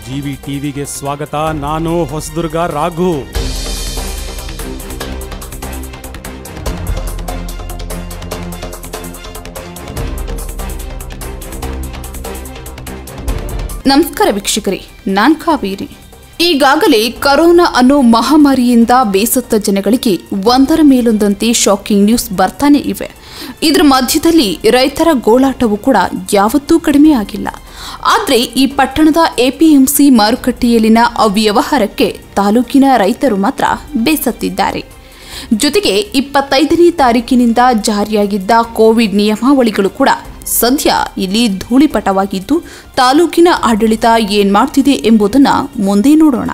GV ಟಿವಿಗೆ ಸ್ವಾಗತ ನಾನು ಹೊಸದುರ್ಗ ರಾಘು ನಮಸ್ಕಾರ ವೀಕ್ಷಕರೇ ನಾನ್ ಕಾವೇರಿ ಈಗಾಗಲೇ ಕರೋನಾ ಅನ್ನೋ ಮಹಾಮಾರಿಯಿಂದ ಬೇಸತ್ತ ಜನಗಳಿಗೆ ಒಂದರ ಮೇಲೊಂದಂತೆ ಶಾಕಿಂಗ್ ನ್ಯೂಸ್ ಬರ್ತಾನೆ ಇವೆ ಇದರ ಮಧ್ಯದಲ್ಲಿ ರೈತರ ಗೋಳಾಟವೂ ಕೂಡ ಯಾವತ್ತೂ ಕಡಿಮೆ ಆಗಿಲ್ಲ ಆದರೆ ಈ ಪಟ್ಟಣದ ಎಪಿಎಂಸಿ ಮಾರುಕಟ್ಟೆಯಲ್ಲಿನ ಅವ್ಯವಹಾರಕ್ಕೆ ತಾಲೂಕಿನ ರೈತರು ಮಾತ್ರ ಬೇಸತ್ತಿದ್ದಾರೆ ಜೊತೆಗೆ ಇಪ್ಪತ್ತೈದನೇ ತಾರೀಕಿನಿಂದ ಜಾರಿಯಾಗಿದ್ದ ಕೋವಿಡ್ ನಿಯಮಾವಳಿಗಳು ಕೂಡ ಸದ್ಯ ಇಲ್ಲಿ ಧೂಳಿಪಟವಾಗಿದ್ದು ತಾಲೂಕಿನ ಆಡಳಿತ ಏನ್ ಮಾಡ್ತಿದೆ ಎಂಬುದನ್ನ ಮುಂದೆ ನೋಡೋಣ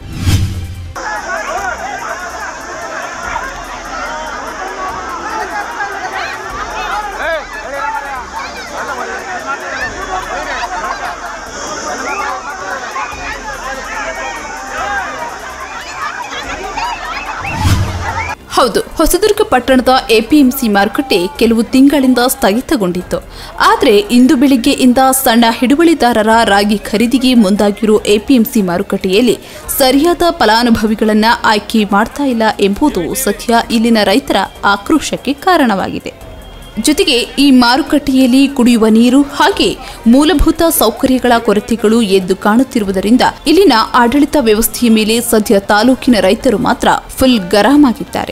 ಹೌದು ಹೊಸದುರ್ಗ ಪಟ್ಟಣದ ಎಪಿಎಂಸಿ ಮಾರುಕಟ್ಟೆ ಕೆಲವು ತಿಂಗಳಿಂದ ಸ್ಥಗಿತಗೊಂಡಿತ್ತು ಆದರೆ ಇಂದು ಬೆಳಿಗ್ಗೆಯಿಂದ ಸಣ್ಣ ಹಿಡುವಳಿದಾರರ ರಾಗಿ ಖರೀದಿಗೆ ಮುಂದಾಗಿರೋ ಎಪಿಎಂಸಿ ಮಾರುಕಟ್ಟೆಯಲ್ಲಿ ಸರಿಯಾದ ಫಲಾನುಭವಿಗಳನ್ನ ಆಯ್ಕೆ ಮಾಡ್ತಾ ಇಲ್ಲ ಎಂಬುದು ಸದ್ಯ ಇಲ್ಲಿನ ರೈತರ ಆಕ್ರೋಶಕ್ಕೆ ಕಾರಣವಾಗಿದೆ ಜೊತೆಗೆ ಈ ಮಾರುಕಟ್ಟೆಯಲ್ಲಿ ಕುಡಿಯುವ ನೀರು ಹಾಗೆ ಮೂಲಭೂತ ಸೌಕರ್ಯಗಳ ಕೊರತೆಗಳು ಎದ್ದು ಕಾಣುತ್ತಿರುವುದರಿಂದ ಇಲ್ಲಿನ ಆಡಳಿತ ವ್ಯವಸ್ಥೆಯ ಮೇಲೆ ಸದ್ಯ ತಾಲೂಕಿನ ರೈತರು ಮಾತ್ರ ಫುಲ್ ಗರಂ ಆಗಿದ್ದಾರೆ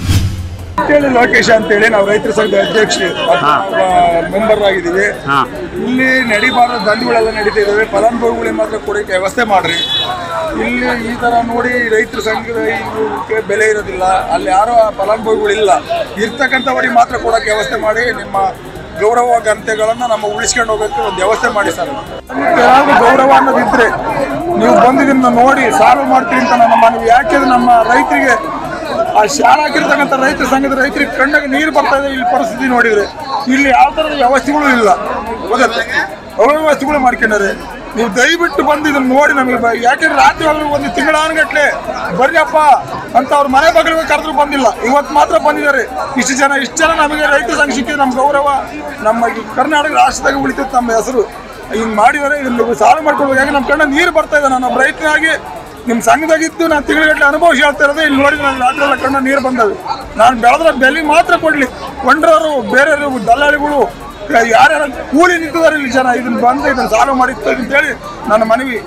ಅಂತೇಳಿ ಲೋಕೇಶ್ ಅಂತೇಳಿ ನಾವು ರೈತರ ಸಂಘದ ಅಧ್ಯಕ್ಷ ಮೆಂಬರ್ ಆಗಿದ್ದೀವಿ ಇಲ್ಲಿ ನಡಿಬಾರದ ದಂಧೆಗಳೆಲ್ಲ ನಡೀತಾ ಇದಾವೆ ಫಲಾನುಭವಿಗಳಿಗೆ ಮಾತ್ರ ಕೊಡೋಕೆ ವ್ಯವಸ್ಥೆ ಮಾಡ್ರಿ ಇಲ್ಲಿ ಈ ತರ ನೋಡಿ ರೈತರ ಸಂಘದ ಇವಕ್ಕೆ ಬೆಲೆ ಇರೋದಿಲ್ಲ ಅಲ್ಲಿ ಯಾರೋ ಫಲಾನುಭವಿಗಳಿಲ್ಲ ಇರ್ತಕ್ಕಂಥವರಿಗೆ ಮಾತ್ರ ಕೊಡೋಕೆ ವ್ಯವಸ್ಥೆ ಮಾಡಿ ನಿಮ್ಮ ಗೌರವ ಘನತೆಗಳನ್ನ ನಮ್ಮ ಉಳಿಸ್ಕೊಂಡು ಹೋಗೋಕ್ಕೆ ಒಂದು ವ್ಯವಸ್ಥೆ ಮಾಡಿ ಸರ್ ಯಾವ್ದು ಗೌರವ ಅನ್ನೋದಿದ್ರೆ ನೀವು ಬಂದಿದ್ದನ್ನ ನೋಡಿ ಸಾಲ್ವ್ ಮಾಡ್ತೀರಿ ಅಂತ ನನ್ನ ಮನವಿ ಯಾಕೆಂದ್ರೆ ನಮ್ಮ ರೈತರಿಗೆ ಆ ಶಾಲೆ ಹಾಕಿರ್ತಕ್ಕಂಥ ರೈತರ ಸಂಘದ ರೈತರಿಗೆ ಕಣ್ಣಾಗ ನೀರು ಬರ್ತಾ ಇದೆ ಇಲ್ಲಿ ಪರಿಸ್ಥಿತಿ ನೋಡಿದ್ರೆ ಇಲ್ಲಿ ಯಾವ ಥರದ ವ್ಯವಸ್ಥೆಗಳು ಇಲ್ಲ ಗೊತ್ತಲ್ಲ ಅವ್ಯವಸ್ಥೆಗಳು ಮಾಡ್ಕೊಂಡಾರೆ ನೀವು ದಯವಿಟ್ಟು ಬಂದು ಇದನ್ನ ನೋಡಿ ನಮಗೆ ಬ- ಯಾಕೆಂದ್ರೆ ರಾತ್ರಿ ಆದ್ರೂ ಒಂದು ತಿಂಗಳಾನುಗಟ್ಲೆ ಬರ್ರಿಯಪ್ಪ ಅಂತ ಅವ್ರ ಮನೆ ಬಾಗಿಲಿಗೆ ಕರೆದ್ರು ಬಂದಿಲ್ಲ ಇವತ್ತು ಮಾತ್ರ ಬಂದಿದ್ದಾರೆ ಇಷ್ಟು ಜನ ಇಷ್ಟು ಜನ ನಮಗೆ ರೈತ ಸಂಘ ಸಿಕ್ಕಿದೆ ನಮ್ಮ ಗೌರವ ನಮ್ಮ ಈ ಕರ್ನಾಟಕ ರಾಷ್ಟ್ರದಾಗ ಉಳಿತೈತೆ ನಮ್ಮ ಹೆಸರು ಹಿಂಗೆ ಮಾಡಿದರೆ ಇದನ್ನ ಸಾಲ ಮಾಡ್ಕೊಳ್ಬೇಕು ಯಾಕೆ ನಮ್ಮ ಕಣ್ಣ ನೀರು ಬರ್ತಾ ಇದೆ ನಾನು ರೈತನಾಗಿ ನಿಮ್ಮ ಸಂಘದಾಗಿದ್ದು ನಾನು ತಿಂಗಳಗಟ್ಟಲೆ ಅನುಭವಿಸಿ ಹೇಳ್ತಾ ಇರೋದು ಇಲ್ಲಿ ನೋಡಿ ನಾನು ರಾತ್ರಿ ಎಲ್ಲ ಕಣ್ಣ ನೀರು ಬಂದವೆ ನಾನು ಬೆಳೆದ್ರೆ ಬೆಲೆ ಮಾತ್ರ ಕೊಡಲಿ ಕೊಂಡ್ರವರು ಬೇರೆಯವರು ದಲ್ಲಾಳಿಗಳು ಯಾರ್ಯಾರ ಕೂಲಿ ನಿಂತಿದ್ದಾರೆ ಇಲ್ಲಿ ಜನ ಇದನ್ನ ಬಂದು ಇದನ್ನ ಸಾಲ ಮಾಡಿತ್ತು ಅಂತೇಳಿ ನನ್ನ ಮನವಿ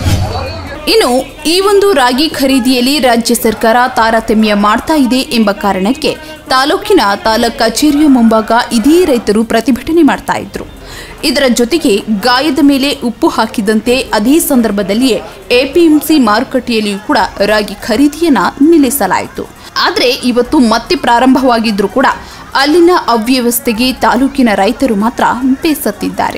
ಇನ್ನು ಈ ಒಂದು ರಾಗಿ ಖರೀದಿಯಲ್ಲಿ ರಾಜ್ಯ ಸರ್ಕಾರ ತಾರತಮ್ಯ ಮಾಡ್ತಾ ಇದೆ ಎಂಬ ಕಾರಣಕ್ಕೆ ತಾಲೂಕಿನ ತಾಲೂಕ್ ಕಚೇರಿಯ ಮುಂಭಾಗ ಇದೇ ರೈತರು ಪ್ರತಿಭಟನೆ ಮಾಡ್ತಾ ಇದ್ರು ಇದರ ಜೊತೆಗೆ ಗಾಯದ ಮೇಲೆ ಉಪ್ಪು ಹಾಕಿದಂತೆ ಅದೇ ಸಂದರ್ಭದಲ್ಲಿಯೇ ಎಪಿಎಂಸಿ ಮಾರುಕಟ್ಟೆಯಲ್ಲಿಯೂ ಕೂಡ ರಾಗಿ ಖರೀದಿಯನ್ನ ನಿಲ್ಲಿಸಲಾಯಿತು ಆದರೆ ಇವತ್ತು ಮತ್ತೆ ಪ್ರಾರಂಭವಾಗಿದ್ರೂ ಕೂಡ ಅಲ್ಲಿನ ಅವ್ಯವಸ್ಥೆಗೆ ತಾಲೂಕಿನ ರೈತರು ಮಾತ್ರ ಬೇಸತ್ತಿದ್ದಾರೆ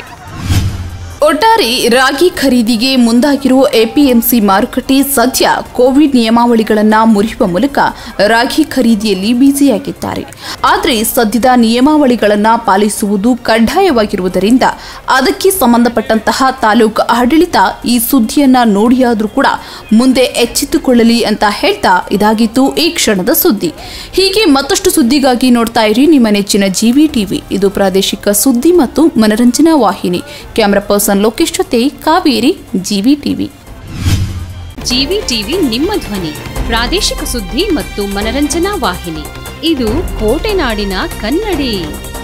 ಒಟ್ಟಾರೆ ರಾಗಿ ಖರೀದಿಗೆ ಮುಂದಾಗಿರುವ ಎಪಿಎಂಸಿ ಮಾರುಕಟ್ಟೆ ಸದ್ಯ ಕೋವಿಡ್ ನಿಯಮಾವಳಿಗಳನ್ನ ಮುರಿಯುವ ಮೂಲಕ ರಾಗಿ ಖರೀದಿಯಲ್ಲಿ ಬ್ಯುಸಿಯಾಗಿದ್ದಾರೆ ಆದರೆ ಸದ್ಯದ ನಿಯಮಾವಳಿಗಳನ್ನ ಪಾಲಿಸುವುದು ಕಡ್ಡಾಯವಾಗಿರುವುದರಿಂದ ಅದಕ್ಕೆ ಸಂಬಂಧಪಟ್ಟಂತಹ ತಾಲೂಕು ಆಡಳಿತ ಈ ಸುದ್ದಿಯನ್ನ ನೋಡಿಯಾದ್ರೂ ಕೂಡ ಮುಂದೆ ಎಚ್ಚೆತ್ತುಕೊಳ್ಳಲಿ ಅಂತ ಹೇಳ್ತಾ ಇದಾಗಿತ್ತು ಈ ಕ್ಷಣದ ಸುದ್ದಿ ಹೀಗೆ ಮತ್ತಷ್ಟು ಸುದ್ದಿಗಾಗಿ ನೋಡ್ತಾ ಇರಿ ನಿಮ್ಮ ನೆಚ್ಚಿನ ಜಿವಿ ಟಿವಿ ಇದು ಪ್ರಾದೇಶಿಕ ಸುದ್ದಿ ಮತ್ತು ಮನರಂಜನಾ ವಾಹಿನಿ ಕ್ಯಾಮರಾ ಪರ್ಸನ್ ಲೋಕೇಶ್ ಜೊತೆ Kaveri GV TV GV TV ನಿಮ್ಮ ಧ್ವನಿ ಪ್ರಾದೇಶಿಕ ಸುದ್ದಿ ಮತ್ತು ಮನರಂಜನಾ ವಾಹಿನಿ ಇದು ಕೋಟೆನಾಡಿನ ಕನ್ನಡಿ